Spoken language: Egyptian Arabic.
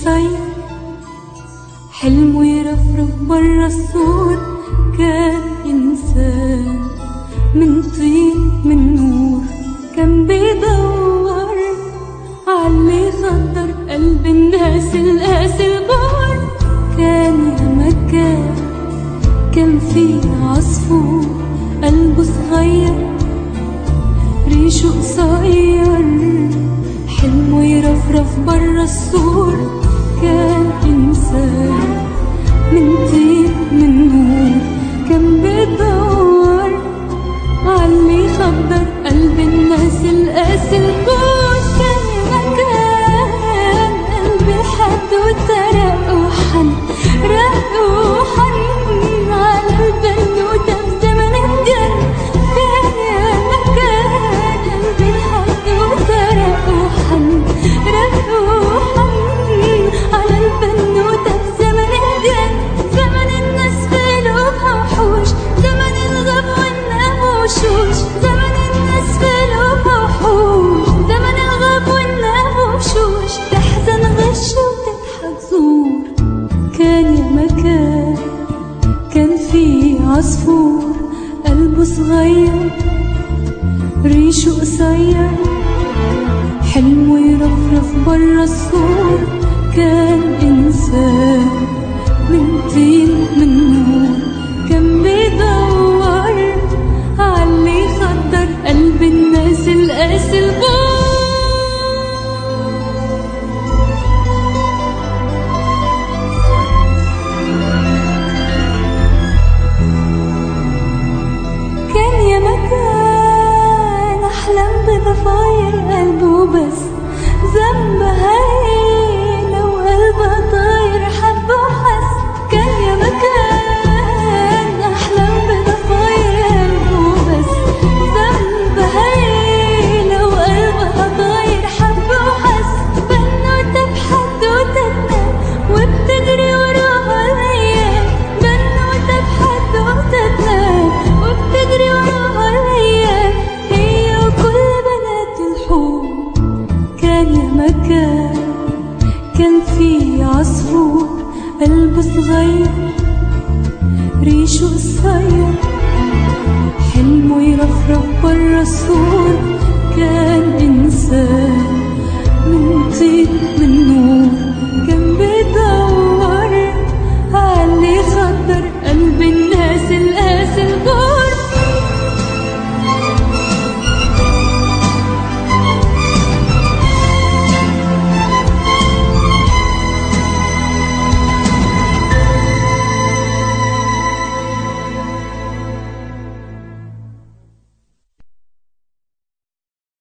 قصير حلمه يرفرف برا السور كان إنسان من طين من نور كان بيدور عاللي خطر قلب الناس القاسي البار كان يا مكان كان في عصفور قلبه صغير ريشه قصير حلمه يرفرف برا السور كان إنسان من طين من نور كان بيدور عاللي خبر قلب الناس القاسي البوش كان مكان قلبي حد وترق وحن رق وحن على البنوتة بزمن الجن كان يا مكان قلبي حد وترق وحن رق وحن على البنوتة بزمن الجن زمن الناس في قلوبها وحوش زمن الغب والنام وشوش زمن الناس في قلوبها وحوش زمن الغب والنام وشوش تحزن غش وتضحك زور كان يا مكان كان في عصفور قلبه صغير ريشه قصير حلمه يرفرف برا السور كان إنسان من طين من نور كان بيدور عاللي خطر قلب الناس القاسي البور كان يا مكان أحلام بضفاير قلبه بس ذنب هاي لو قلبها طاير حب وحس كان يا مكان أحلام بضفاير قلبه بس ذنب هاي لو قلبها طاير حب وحس بنوتة بحدوتتنا وبتجري وراها الأيام بنوتة بحدوتتنا وبتجري وراها الأيام هي وكل بنات الحور كان يا مكان كان في عصفور قلبه صغير ريشه قصير حلمه يرفرف برا السور كان إنسان من طين من